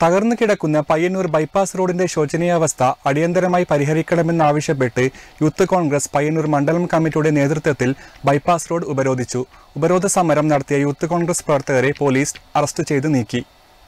തകർന്നു കിടക്കുന്ന പയ്യന്നൂർ ബൈപ്പാസ് റോഡിന്റെ ശോചനീയാവസ്ഥ അടിയന്തരമായി പരിഹരിക്കണമെന്നാവശ്യപ്പെട്ട് യൂത്ത് കോൺഗ്രസ് പയ്യന്നൂർ മണ്ഡലം കമ്മിറ്റിയുടെ നേതൃത്വത്തിൽ ബൈപ്പാസ് റോഡ് ഉപരോധിച്ചു ഉപരോധ സമരം നടത്തിയ യൂത്ത് കോൺഗ്രസ് പ്രവർത്തകരെ പോലീസ് അറസ്റ്റ് ചെയ്ത് നീക്കി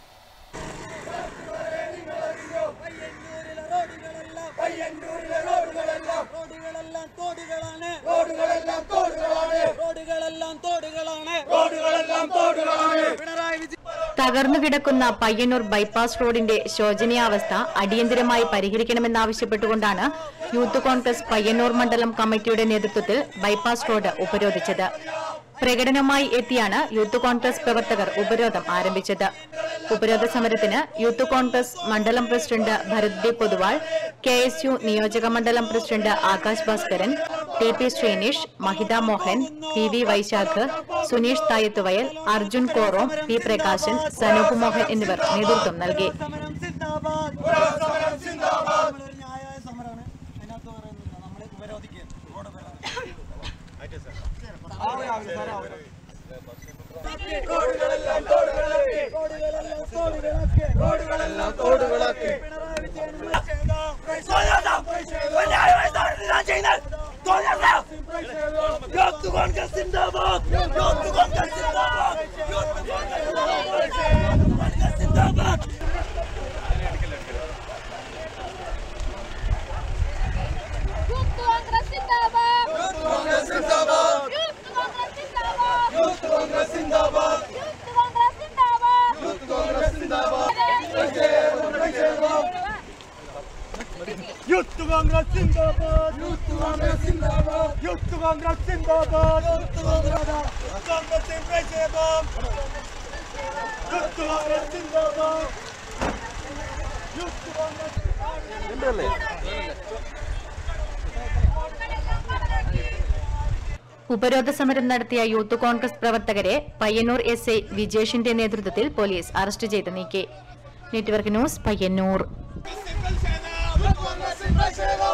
റോഡുകളെല്ലാം തോടുകളാണ് റോഡുകളെല്ലാം തോടുകളാണ് റോഡുകളെല്ലാം തോടുകളാണ് റോഡുകളെല്ലാം തോടുകളാണ് പിണറായി വിജയൻ തകർന്നു കിടക്കുന്ന പയ്യന്നൂർ ബൈപ്പാസ് റോഡിന്റെ ശോചനീയാവസ്ഥ അടിയന്തരമായി പരിഹരിക്കണമെന്നാവശ്യപ്പെട്ടുകൊണ്ടാണ് യൂത്ത് കോൺഗ്രസ് പയ്യന്നൂർ മണ്ഡലം കമ്മിറ്റിയുടെ നേതൃത്വത്തിൽ ബൈപ്പാസ് റോഡ് ഉപരോധിച്ചത് പ്രകടനമായി എത്തിയാണ് യൂത്ത് കോൺഗ്രസ് പ്രവർത്തകർ ഉപരോധം ആരംഭിച്ചത് ഉപരോധ സമരത്തിന് യൂത്ത് കോൺഗ്രസ് മണ്ഡലം president Bharath B Poduval K S U നിയോജക മണ്ഡലം president Akash Bhaskaran T P Sreenish Mahitha Mohan P V Vaishakh Suneesh Thayathuvayal Arjun Korom P Prakashan Sanoop Mohan എന്നിവർ നേതൃത്വം നൽകി സമരം സിന്ദാബാദ് സമരം സിന്ദാബാദ് നമ്മളൊരു ന്യായമായ സമരമാണ് അതിനകത്ത് പറയുന്നില്ല നമ്മളെ ഉപരോധിക്കുക റോഡ് റോഡുകളെല്ലാം തോടുകളാക്കി റോഡുകളെല്ലാം തോടുകളാക്കി റോഡുകളെല്ലാം തോടുകളാക്കി പിണറായി വിജയൻ യൂത്ത് കോൺഗ്രസ് സിന്ദാബാദ് യൂത്ത് കോൺഗ്രസ് സിന്ദാബാദ് യൂത്ത് കോൺഗ്രസ് സിന്ദാബാദ് യൂത്ത് കോൺഗ്രസ് സിന്ദാബാദ് യൂത്ത് കോൺഗ്രസ് സിന്ദാബാദ് യൂത്ത് കോൺഗ്രസ് സിന്ദാബാദ് യൂത്ത് കോൺഗ്രസ് സിന്ദാബാദ് യൂത്ത് കോൺഗ്രസ് സിന്ദാബാദ് യൂത്ത് കോൺഗ്രസ് സിന്ദാബാദ് യൂത്ത് കോൺഗ്രസ് സിന്ദാബാദ് യൂത്ത് കോൺഗ്രസ് സിന്ദാബാദ് യൂത്ത് കോൺഗ്രസ് കോൺഗ്രസ് പ്രതിഷേധം യൂത്ത് കോൺഗ്രസ് സിന്ദാബാദ് യൂത്ത് കോൺഗ്രസ് ഉപരോധ സമരം നടത്തിയ യൂത്ത് കോൺഗ്രസ് പ്രവർത്തകരെ പയ്യന്നൂർ എസ് ഐ വിജേഷിന്റെ നേതൃത്വത്തിൽ പോലീസ് അറസ്റ്റ് ചെയ്ത് നീക്കി network news Payyanur youth Congress പ്രതിഷേധം